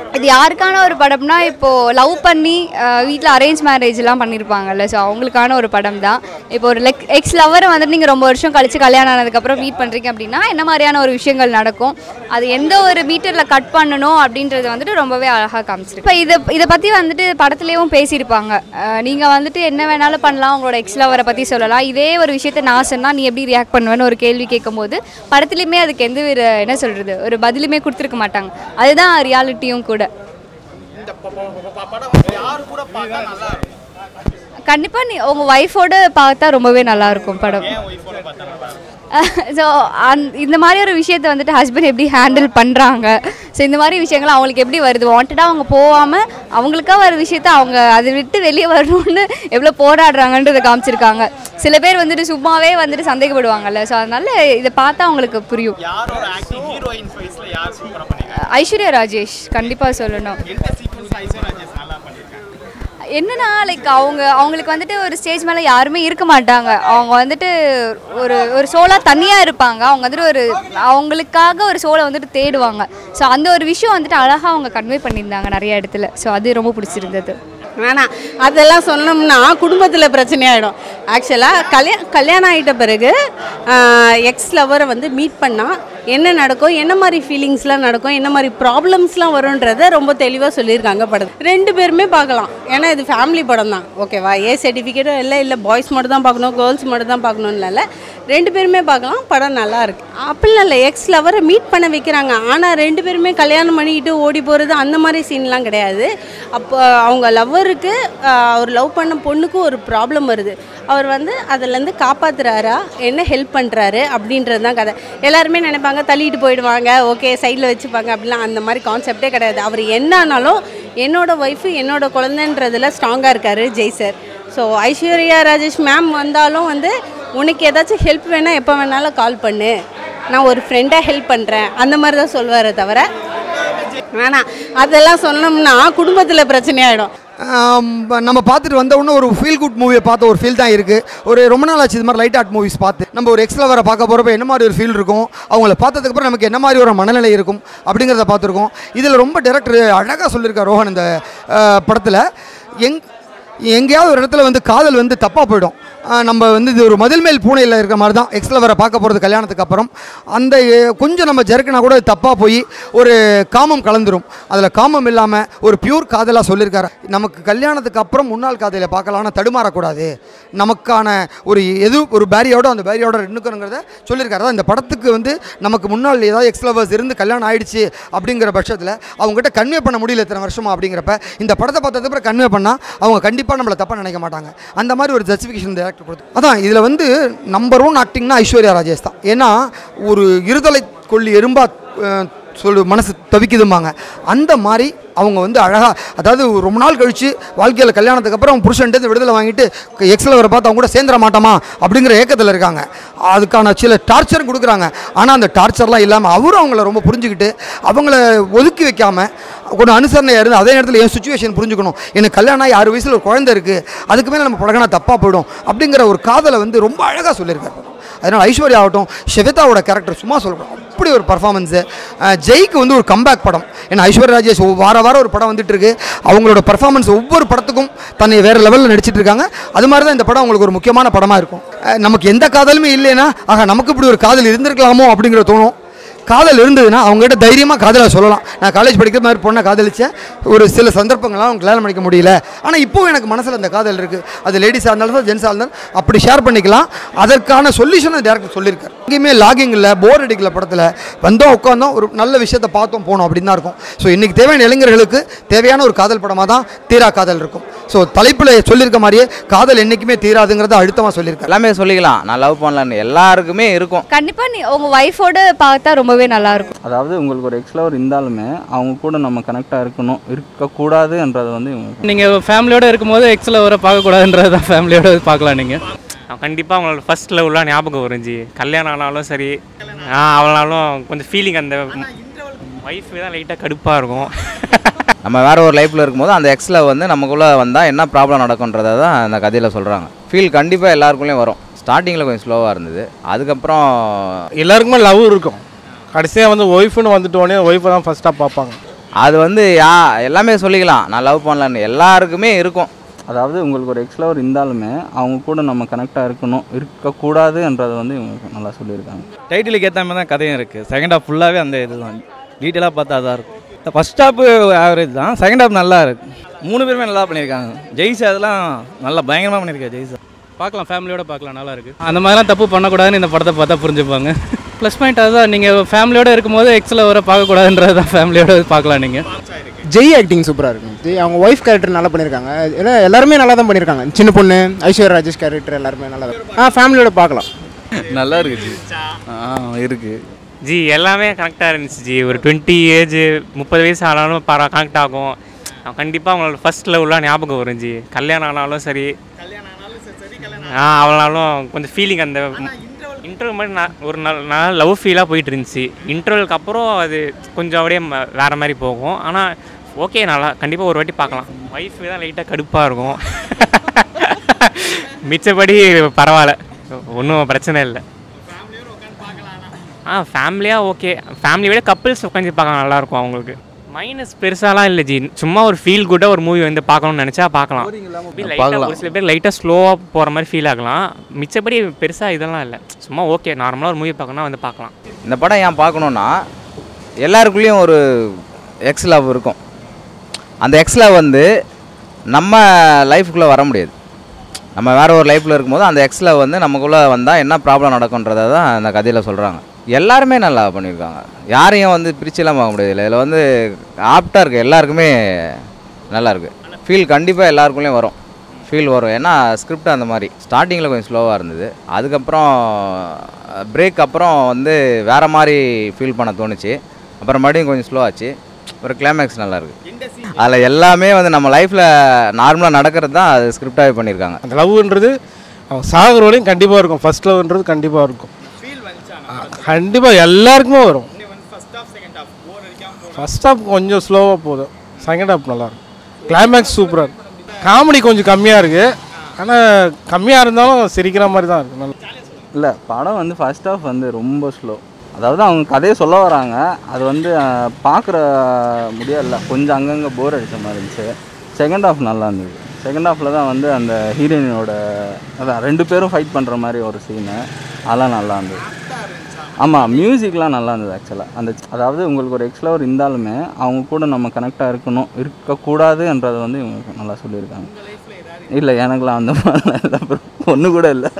இது யாருக்கான ஒரு படம்னா இப்போது லவ் பண்ணி வீட்டில் அரேஞ்ச் மேரேஜ்லாம் பண்ணியிருப்பாங்கல்ல ஸோ அவங்களுக்கான ஒரு படம் தான் இப்போ ஒரு லெக் எக்ஸ் லவரை வந்துட்டு நீங்கள் ரொம்ப வருஷம் கழிச்சு கல்யாணம் ஆனதுக்கப்புறம் மீட் பண்ணுறீங்க அப்படின்னா என்ன மாதிரியான ஒரு விஷயங்கள் நடக்கும் அது எந்த ஒரு மீட்டரில் கட் பண்ணணும் அப்படின்றது வந்துட்டு ரொம்பவே அழகாக காமிச்சிருக்கு இப்போ இதை இதை பற்றி வந்துட்டு படத்துலேயும் பேசியிருப்பாங்க நீங்கள் வந்துட்டு என்ன வேணாலும் பண்ணலாம் உங்களோட எக்ஸ் லவரை பற்றி சொல்லலாம் இதே ஒரு விஷயத்தை நான் சொன்னால் நீ எப்படி ரியாக்ட் பண்ணுவேன்னு ஒரு கேள்வி கேட்கும்போது படத்துலையுமே அதுக்கு எந்த ஒரு என்ன சொல்கிறது ஒரு பதிலுமே கொடுத்துருக்க மாட்டாங்க அதுதான் ரியாலிட்டியும் கூட இந்த ப- ப- ப- ப- படம் யார் கூட பார்த்தா நல்லா இருக்கும் கண்டிப்பாக நீ உங்கள் ஒய்ஃபோட பார்த்தா ரொம்பவே நல்லா இருக்கும் படம் ஏன் ஒய்ஃபோட பார்த்தா நல்லா இருக்கும் ஸோ அந் இந்த மாதிரி ஒரு விஷயத்தை வந்துட்டு ஹஸ்பண்ட் எப்படி ஹேண்டில் பண்ணுறாங்க ஸோ இந்த மாதிரி விஷயங்கள் அவங்களுக்கு எப்படி வருது வாண்டடாக அவங்க போகாமல் அவங்களுக்கா வர விஷயத்த அவங்க அதை விட்டு வெளியே வரணும்னு எவ்வளோ போராடுறாங்கன்றதை காமிச்சிருக்காங்க சில பேர் வந்துட்டு சும்மாவே வந்துட்டு சந்தேகப்படுவாங்கல்ல ஸோ அதனால இதை பார்த்தா அவங்களுக்கு புரியும் யாரோட ஆக்டிங் ஹீரோயின் ஃபேஸ்ல யார் சூப்பரா பண்ணிருக்காங்க ஐஸ்வர்யா ராஜேஷ் கண்டிப்பாக சொல்லணும் எந்த சீக்வன்ஸ் ஐஸ்வர்யா ராஜேஷ் நல்லா பண்ணிருக்காங்க என்னன்னா லைக் அவங்க அவங்களுக்கு வந்துட்டு ஒரு ஸ்டேஜ் மேலே யாருமே இருக்க மாட்டாங்க அவங்க வந்துட்டு ஒரு ஒரு சோலாக தனியாக இருப்பாங்க அவங்க வந்துட்டு ஒரு அவங்களுக்காக ஒரு சோலை வந்துட்டு தேடுவாங்க ஸோ அந்த ஒரு விஷயம் வந்துட்டு அழகாக அவங்க கன்வே பண்ணியிருந்தாங்க நிறைய இடத்துல ஸோ அது ரொம்ப பிடிச்சிருந்தது வேணாம் அதெல்லாம் சொன்னோம்னா குடும்பத்தில் பிரச்சனையாயிடும் ஆக்சுவலாக கல்யா கல்யாணம் ஆகிட்ட பிறகு எக்ஸ் லவரை வந்து மீட் பண்ணால் என்ன நடக்கும் என்ன மாதிரி ஃபீலிங்ஸ்லாம் நடக்கும் என்ன மாதிரி ப்ராப்ளம்ஸ்லாம் வரும்ன்றத ரொம்ப தெளிவாக சொல்லியிருக்காங்க படம் ரெண்டு பேருமே பார்க்கலாம் ஏன்னா இது ஃபேமிலி படம் தான் ஓகேவா ஏ சர்டிஃபிகேட்டும் இல்லை இல்லை பாய்ஸ் மட்டும் தான் பார்க்கணும் கேர்ள்ஸ் மட்டும் தான் பார்க்கணும்னு இல்லை ரெண்டு பேருமே பார்க்கலாம் படம் நல்லா இருக்கு அப்படிலாம் இல்லை எக்ஸ் லவரை மீட் பண்ண வைக்கிறாங்க ஆனால் ரெண்டு பேருமே கல்யாணம் பண்ணிக்கிட்டு ஓடி போகிறது அந்த மாதிரி சீன்லாம் கிடையாது அப்போ அவங்க லவ்வருக்கு அவர் லவ் பண்ண பொண்ணுக்கு ஒரு ப்ராப்ளம் வருது அவர் வந்து அதுலேருந்து காப்பாத்துறாரா என்ன ஹெல்ப் பண்ணுறாரு அப்படின்றது தான் கதை எல்லாருமே நினைப்பாங்க தள்ளிட்டு போயிடுவாங்க ஓகே சைடில் வச்சுப்பாங்க அப்படிலாம் அந்த மாதிரி கான்செப்டே கிடையாது அவர் என்ன ஆனாலும் என்னோட ஒய்ஃபு என்னோட குழந்தைன்றதுல ஸ்ட்ராங்காக இருக்கார் Jai sir so Aishwarya Rajesh ma'am வந்தாலும் வந்து உனக்கு ஏதாச்சும் ஹெல்ப் வேணால் எப்போ வேணாலும் கால் பண்ணு நான் ஒரு ஃப்ரெண்டாக ஹெல்ப் பண்ணுறேன் அந்த மாதிரி தான் சொல்லுவாரே தவிர வேணாம் அதெல்லாம் சொன்னோம்னா குடும்பத்தில் பிரச்சனையாயிடும் ஆம், நம்ம பார்த்துட்டு வந்த உடனே ஒரு ஃபீல் குட் மூவியை பார்த்த ஒரு ஃபீல் தான் இருக்குது ஒரு ரொம்ப நாள் ஆச்சு இது மாதிரி லைட் ஆர்ட் மூவிஸ் பார்த்து நம்ம ஒரு எக்ஸ்ல வர பார்க்க போகிறப்ப என்ன மாதிரி ஒரு ஃபீல் இருக்கும் அவங்கள பார்த்ததுக்கப்புறம் நமக்கு என்ன மாதிரி ஒரு மனநிலை இருக்கும் அப்படிங்கிறத பார்த்துருக்கோம் இதில் ரொம்ப டேரக்டர் அழகாக சொல்லியிருக்கார் ரோஹன் இந்த படத்தில் எங் எங்கேயாவது ஒரு இடத்துல வந்து காதல் வந்து தப்பாக போயிடும் ஆஹ் நம்ம வந்து இது ஒரு மதில் மேல் பூனையில் இருக்கிற மாதிரி தான் எக்ஸில் வர பார்க்க போகிறது கல்யாணத்துக்கு அப்புறம் அந்த அஹ், கொஞ்சம் நம்ம ஜெருக்குனா கூட தப்பாக போய் ஒரு காமம் கலந்துரும் அதில் காமம் இல்லாமல் ஒரு பியூர் காதலாக சொல்லியிருக்காரு நமக்கு கல்யாணத்துக்கு அப்புறம் முன்னாள் காதலை பார்க்கலாம் ஆனால் தடுமாறக்கூடாது நமக்கான ஒரு எது ஒரு பேரியோட அந்த பேரியோட நின்றுக்கணுங்கிறத சொல்லியிருக்காரு அதான் இந்த படத்துக்கு வந்து நமக்கு முன்னாள் ஏதாவது எக்ஸ் லவர்ஸ் இருந்து கல்யாணம் ஆயிடுச்சு அப்படிங்கிற பட்சத்தில் அவங்ககிட்ட கன்வே பண்ண முடியல இத்தனை வருஷமா அப்படிங்கிறப்ப இந்த படத்தை பார்த்ததுக்கப்புறம் கன்வே பண்ணால் அவங்க கண்டிப்பாக நம்மளை தப்பாக நினைக்க மாட்டாங்க அந்த மாதிரி ஒரு ஜஸ்டிஃபிகேஷன் டேரக்டர் கொடுத்து அதான் இதில் வந்து நம்பர் ஒன் ஆக்டிங்னா ஐஸ்வர்யா ராஜேஷ் தான் ஏன்னா ஒரு இருதலை கொல்லி எறும்பா அஹ், சொல்லு மனசு தவிக்குதும்பாங்க அந்த மாதிரி அவங்க வந்து அழகாக அதாவது ரொம்ப நாள் கழித்து வாழ்க்கையில் கல்யாணத்துக்கு அப்புறம் அவங்க புருஷன்ட்டு விடுதலை வாங்கிட்டு எக்ஸில் வர பார்த்து அவங்க கூட சேர்ந்துட மாட்டோமா அப்படிங்கிற ஏக்கத்தில் இருக்காங்க அதுக்கான சில டார்ச்சரும் கொடுக்குறாங்க ஆனால் அந்த டார்ச்சர்லாம் இல்லாமல் அவரும் அவங்கள ரொம்ப புரிஞ்சுக்கிட்டு அவங்கள ஒதுக்கி வைக்காமல் கொஞ்சம் அனுசரணையாக இருந்து அதே நேரத்தில் என் சுச்சுவேஷன் புரிஞ்சுக்கணும் எனக்கு கல்யாணம் ஆகி ஆறு வயசில் ஒரு குழந்தை இருக்குது அதுக்கு மேலே நம்ம பழகினா தப்பாக போயிடும் அப்படிங்கிற ஒரு காதலை வந்து ரொம்ப அழகாக சொல்லியிருக்காரு அதனால் ஐஸ்வர்யா ஆகட்டும் ஷெவிதாவோட கேரக்டர் சும்மா சொல்கிறோம் அப்படி ஒரு பர்ஃபார்மன்ஸு ஜெய்க்கு வந்து ஒரு கம்பேக் படம் ஏன்னா ஐஸ்வர்யா ராஜேஷ் ஒவ்வொரு வார வாரம் ஒரு படம் வந்துட்டு இருக்கு அவங்களோட பர்ஃபார்மன்ஸ் ஒவ்வொரு படத்துக்கும் தன்னை வேறு லெவலில் நடிச்சிட்டு இருக்காங்க அது மாதிரி தான் இந்த படம் உங்களுக்கு ஒரு முக்கியமான படமாக இருக்கும் அஹ் நமக்கு எந்த காதலுமே இல்லைன்னா ஆக நமக்கு இப்படி ஒரு காதல் இருந்திருக்கலாமோ அப்படிங்கிற தோணும் காதல் இருந்ததுன்னா அவங்ககிட்ட தைரியமாக காதலை சொல்லலாம் நான் காலேஜ் படிக்கிற மாதிரி பொண்ணை காதலிச்சேன் ஒரு சில சந்தர்ப்பங்களால் அவங்க கல்யாணம் பண்ணிக்க முடியல ஆனால் இப்போ எனக்கு மனசில் அந்த காதல் இருக்குது அது லேடிஸாக இருந்தாலும் ஜென்ஸாக இருந்தாலும் அப்படி ஷேர் பண்ணிக்கலாம் அதற்கான சொல்யூஷனை டேரக்டர் சொல்லியிருக்காரு எங்கேயுமே லாகிங் இல்லை போர் அடிக்கல படத்தில் வந்தோம் உட்காந்தோம் ஒரு நல்ல விஷயத்தை பார்த்தோம் போனோம் அப்படின்னு தான் இருக்கும் ஸோ இன்றைக்கி தேவையான இளைஞர்களுக்கு தேவையான ஒரு காதல் படமாக தான் தீரா காதல் இருக்கும் ஸோ தலைப்பில் சொல்லியிருக்க மாதிரியே காதல் என்றைக்குமே தீராதுங்கிறத அழுத்தமாக சொல்லியிருக்காரு எல்லாமே சொல்லிக்கலாம் நான் லவ் பண்ணலான்னு எல்லாருக்குமே இருக்கும் கண்டிப்பாக நீ உங்கள் ஒய்ஃபோட பார்த்தா ரொம்பவே நல்லா இருக்கும் அதாவது உங்களுக்கு ஒரு எக்ஸ் லவர் இருந்தாலுமே அவங்க கூட நம்ம கனெக்டாக இருக்கணும் இருக்கக்கூடாதுன்றது வந்து இவங்க நீங்கள் ஃபேமிலியோடு இருக்கும்போது எக்ஸில் வர பார்க்கக்கூடாதுன்றது தான் ஃபேமிலியோட பார்க்கலாம் நீங்கள் கண்டிப்பாக அவங்களோட ஃபர்ஸ்ட் லவ்லாம் ஞாபகம் வருஞ்சி கல்யாணம் ஆனாலும் சரி ஆ அவளாலும் கொஞ்சம் ஃபீலிங் அந்த ஒய்ஃப் தான் லைட்டாக கடுப்பாக இருக்கும் நம்ம வேற ஒரு லைஃப்பில் இருக்கும்போது அந்த எக்ஸில் வந்து நமக்குள்ளே வந்தால் என்ன ப்ராப்ளம் நடக்குன்றதை தான் அந்த கதையில் சொல்கிறாங்க ஃபீல் கண்டிப்பாக எல்லாருக்குள்ளேயும் வரும் ஸ்டார்டிங்கில் கொஞ்சம் ஸ்லோவாக இருந்தது அதுக்கப்புறம் எல்லாருக்குமே லவ் இருக்கும் கடைசியாக வந்து ஒய்ஃப்னு வந்துட்டோடனே ஒய்ஃபை தான் ஃபஸ்ட்டாக பார்ப்பாங்க அது வந்து யா எல்லாமே சொல்லிக்கலாம் நான் லவ் பண்ணலன்னு எல்லாருக்குமே இருக்கும் அதாவது உங்களுக்கு ஒரு எக்ஸ் லவர் இருந்தாலுமே அவங்க கூட நம்ம கனெக்டாக இருக்கணும் இருக்கக்கூடாதுன்றதை வந்து இவங்க நல்லா சொல்லியிருக்காங்க டைட்டிலுக்கு ஏற்ற மாதிரி தான் கதையும் இருக்குது செகண்ட் ஹாஃப் ஃபுல்லாகவே அந்த இது தான் டீட்டெயிலாக பார்த்தா தான் இருக்கும் ஃபஸ்ட் ஹாப்பு ஆவரேஜ் தான் செகண்ட் ஹாப் நல்லா இருக்கு மூணு பேருமே நல்லா பண்ணியிருக்காங்க ஜெய்ஸ் அதெல்லாம் நல்லா பயங்கரமாக பண்ணியிருக்காரு ஜெய்ஸ் பார்க்கலாம் ஃபேமிலியோட பார்க்கலாம் நல்லா இருக்கு அந்த மாதிரிலாம் தப்பு பண்ணக்கூடாதுன்னு இந்த படத்தை பார்த்தா புரிஞ்சுப்பாங்க ப்ளஸ் பாயிண்ட் அதுதான் நீங்கள் ஃபேமிலியோட இருக்கும்போது எக்ஸில் வர பார்க்கக்கூடாதுன்றது தான் ஃபேமிலியோட பார்க்கலாம் நீங்கள் ஜெய் ஆக்டிங் சூப்பராக இருக்கும் ஜெய் அவங்க ஒய்ஃப் கேரக்டர் நல்லா பண்ணியிருக்காங்க ஏன்னா எல்லாருமே நல்லா தான் பண்ணியிருக்காங்க சின்ன பொண்ணு ஐஸ்வர்யா ராஜேஷ் கேரக்டர் எல்லாருமே நல்லா தான் ஆ ஃபேமிலியோட பார்க்கலாம் நல்லா இருக்கு ஜி ஆ இருக்கு ஜி எல்லாமே கனெக்டாக இருந்துச்சு ஜி ஒரு டுவெண்ட்டி ஏஜ் முப்பது வயசு ஆனாலும் பரவ கனெக்ட் ஆகும் கண்டிப்பாக அவங்களோட ஃபர்ஸ்ட் லவ்லாம் ஞாபகம் வரும் ஜி கல்யாணம் ஆனாலும் சரி ஆ அவளாலும் கொஞ்சம் ஃபீலிங் அந்த இன்டர்வல் மாதிரி நான் ஒரு நாள் நாள் லவ் ஃபீலாக போயிட்டு இருந்துச்சு இன்டர்வலுக்கு அப்புறம் அது கொஞ்சம் அப்படியே ம- வேற மாதிரி போகும் ஆனால் ஓகே நல்லா கண்டிப்பாக ஒரு வாட்டி பார்க்கலாம் ஒய்ஃப் தான் லைட்டாக கடுப்பாக இருக்கும் மிச்சபடி பரவாயில்ல ஒன்றும் பிரச்சனை இல்லை ஆ ஃபேமிலியாக ஓகே ஃபேமிலி விட கப்பிள்ஸ் உட்காந்து பார்க்கலாம் நல்லாயிருக்கும் அவங்களுக்கு மைனஸ் பெருசாலாம் இல்லை ஜி சும்மா ஒரு ஃபீல் குட்டாக ஒரு மூவி வந்து பார்க்கணும்னு நினச்சா பார்க்கலாம் அப்படி lightஆ ஒரு சில பேர் லைட்டாக ஸ்லோவாக போகிற மாதிரி ஃபீல் ஆகலாம் மிச்சபடி பெருசாக இதெல்லாம் இல்லை சும்மா ஓகே நார்மலாக ஒரு மூவி பார்க்கணும்னா வந்து பார்க்கலாம் இந்த படம் ஏன் பார்க்கணுன்னா எல்லாருக்குள்ளேயும் ஒரு எக்ஸ் லவ் இருக்கும் அந்த எக்ஸ் லவ் வந்து நம்ம லைஃப்குள்ளே வர முடியாது நம்ம வேற ஒரு லைஃப்பில் இருக்கும்போது அந்த எக்ஸ் லவ் வந்து நமக்குள்ளே வந்தால் என்ன ப்ராப்ளம் நடக்குன்றதை தான் அந்த கதையில் சொல்கிறாங்க எல்லாருமே நல்லா பண்ணியிருக்காங்க யாரையும் வந்து பிரிச்சுலாம் பார்க்க முடியாது இல்லை இதில் வந்து ஆப்டாக இருக்குது எல்லாருக்குமே நல்லா இருக்குது ஃபீல் கண்டிப்பாக எல்லாருக்குள்ளேயும் வரும் ஃபீல் வரும் ஏன்னா ஸ்கிரிப்ட் அந்த மாதிரி ஸ்டார்டிங்கில் கொஞ்சம் ஸ்லோவாக இருந்தது அதுக்கப்புறம் பிரேக் அப்புறம் வந்து வேறு மாதிரி ஃபீல் பண்ண தோணுச்சு அப்புறம் மறுபடியும் கொஞ்சம் ஸ்லோ ஆச்சு ஒரு கிளைமேக்ஸ் நல்லா இருக்கு அதில் எல்லாமே வந்து நம்ம லைஃப்பில் நார்மலாக நடக்கிறது தான் அது ஸ்கிரிப்டாகவே பண்ணியிருக்காங்க அந்த லவ்ன்றது அவன் சாகுற வரையும் கண்டிப்பாக இருக்கும் ஃபர்ஸ்ட் லவ்ன்றது கண்டிப்பாக இருக்கும் கண்டிப்பாக எல்லாருக்குமே வரும் ஃபர்ஸ்ட் ஹாப் கொஞ்சம் ஸ்லோவாக போதும் செகண்ட் ஹாப் நல்லா இருக்கும் கிளைமேக்ஸ் சூப்பராக இருக்கும் காமெடி கொஞ்சம் கம்மியாக இருக்குது ஆனால் கம்மியாக இருந்தாலும் சிரிக்கிற மாதிரி தான் இருக்குது நல்லா இல்லை படம் வந்து ஃபர்ஸ்ட் ஹாஃப் வந்து ரொம்ப ஸ்லோ அதாவது அவங்க கதையை சொல்ல வராங்க அது வந்து பார்க்குற முடியல கொஞ்சம் அங்கங்கே போர் அடிச்ச மாதிரி இருந்துச்சு செகண்ட் ஹாஃப் நல்லா இருந்தது செகண்ட் ஹாஃபில் தான் வந்து அந்த ஹீரோயினோட அதான் ரெண்டு பேரும் ஃபைட் பண்ணுற மாதிரி ஒரு சீனு அதெல்லாம் நல்லா இருந்தது ஆமாம் மியூசிக்லாம் நல்லா இருந்தது ஆக்சுவலாக அந்த அதாவது உங்களுக்கு ஒரு எக்ஸ் லவர் இருந்தாலுமே அவங்க கூட நம்ம கனெக்டாக இருக்கணும் இருக்கக்கூடாதுன்றதை வந்து இவங்க நல்லா சொல்லியிருக்காங்க இல்லை எனக்குலாம் அந்த மாதிரிலாம் இல்லை ஒன்று கூட இல்லை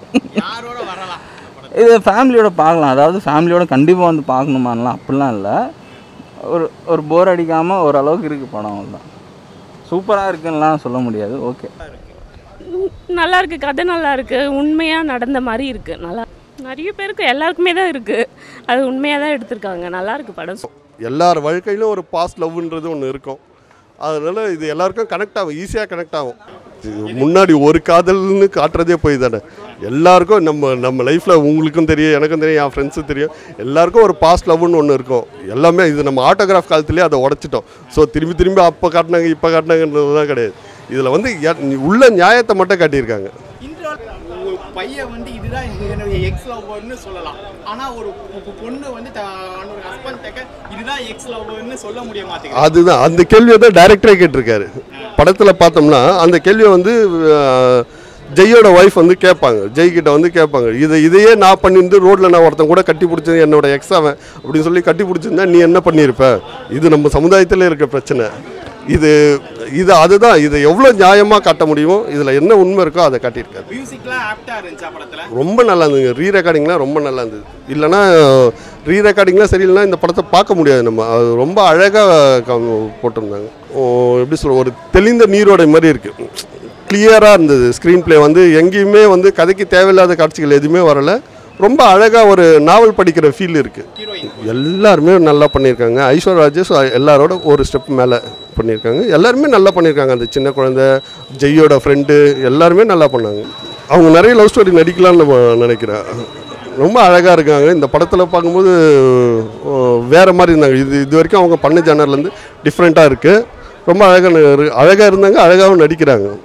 இது ஃபேமிலியோட பார்க்கலாம் அதாவது ஃபேமிலியோட கண்டிப்பாக வந்து பார்க்கணுமான்லாம் அப்படிலாம் இல்லை ஒரு ஒரு போர் அடிக்காமல் ஓரளவுக்கு இருக்குது படம் அவ்வளோதான் சூப்பராக இருக்குன்னுலாம் சொல்ல முடியாது ஓகே நல்லா இருக்கு கதை நல்லா இருக்கு உண்மையாக நடந்த மாதிரி இருக்கு நல்லா நிறைய பேருக்கு எல்லாருக்குமே தான் இருக்கு அது உண்மையாக தான் எடுத்திருக்காங்க நல்லா இருக்கு படம் எல்லார் வாழ்க்கையிலும் ஒரு பாஸ்ட் லவ்ன்றது ஒன்று இருக்கும் அதனால இது எல்லாருக்கும் கனெக்ட் ஆகும் ஈஸியாக கனெக்ட் ஆகும் இது முன்னாடி ஒரு காதல்னு காட்டுறதே போய் தானே எல்லாருக்கும் நம்ம நம்ம லைஃப்பில் உங்களுக்கும் தெரியும் எனக்கும் தெரியும் என் ஃப்ரெண்ட்ஸும் தெரியும் எல்லாருக்கும் ஒரு பாஸ்ட் லவ்னு ஒன்று இருக்கும் எல்லாமே இது நம்ம ஆட்டோகிராஃப் காலத்துலேயே அதை உடச்சிட்டோம் ஸோ திரும்பி திரும்பி அப்போ காட்டினாங்க இப்போ காட்டினாங்கன்றதுலாம் கிடையாது இதில் வந்து எ- உள்ள நியாயத்தை மட்டும் காட்டியிருக்காங்க ஒரு பையன் வந்து இதுதான் என்னுடைய எக்ஸ் லவ்வர்னு சொல்லலாம் ஆனா ஒரு பொ- பொண்ணு வந்து தன்னோட ஹஸ்பண்ட் தக்க இதுதான் எக்ஸ் லவ்வர்னு சொல்ல முடிய மாட்டேங்குது அதுதான் அந்த கேள்வியை தான் டைரக்டரே கேட்டிருக்காரு படத்தில் பார்த்தோம்னா அந்த கேள்வியை வந்து அஹ், ஜெய்யோட ஒய்ஃப் வந்து கேட்பாங்க ஜெய் கிட்ட வந்து கேட்பாங்க இதை இதையே நான் பண்ணியிருந்து ரோட்டில் நான் ஒருத்தன் கூட கட்டி பிடிச்சது என்னோட எக்ஸ் அவன் அப்படின்னு சொல்லி கட்டி பிடிச்சிருந்தா நீ என்ன பண்ணியிருப்ப இது நம்ம சமுதாயத்தில் இருக்க பிரச்சனை இது இது அதுதான் இதை எவ்வளோ நியாயமாக காட்ட முடியுமோ இதில் என்ன உண்மை இருக்கோ அதை காட்டியிருக்காரு மியூசிக்லாம் ஆப்டா இருந்துச்சா படத்துல ரொம்ப நல்லா இருந்ததுங்க ரீ ரெக்கார்டிங்லாம் ரொம்ப நல்லா இருந்தது இல்லைன்னா ரீ ரெக்கார்டிங்லாம் சரியில்லைனா இந்த படத்தை பார்க்க முடியாது நம்ம அது ரொம்ப அழகாக போட்டிருந்தாங்க ஓ, எப்படி சொல்ற ஒரு தெளிந்த நீரோடை மாதிரி இருக்குது கிளியராக இருந்தது ஸ்க்ரீன் ப்ளே வந்து எங்கேயுமே வந்து கதைக்கு தேவையில்லாத காட்சிகள் எதுவுமே வரலை ரொம்ப அழகாக ஒரு நாவல் படிக்கிற ஃபீல் இருக்குது எல்லாருமே நல்லா பண்ணியிருக்காங்க ஐஸ்வர்யா ராஜேஷ் எல்லாரோட ஒரு ஸ்டெப் மேலே பண்ணியிருக்காங்க எல்லாருமே நல்லா பண்ணியிருக்காங்க அந்த சின்ன குழந்தை ஜெய்யோட ஃப்ரெண்டு எல்லாருமே நல்லா பண்ணாங்க அவங்க நிறைய லவ் ஸ்டோரி நடிக்கலாம்னு நம்ம நினைக்கிறேன் ரொம்ப அழகாக இருக்காங்க இந்த படத்தில் பார்க்கும்போது ஓ, வேற மாதிரி இருந்தாங்க இது இது வரைக்கும் அவங்க பண்ண ஜானர்லேருந்து டிஃப்ரெண்ட்டாக இருக்குது ரொம்ப அழகாக அழகாக இருந்தாங்க அழகாகவும் நடிக்கிறாங்க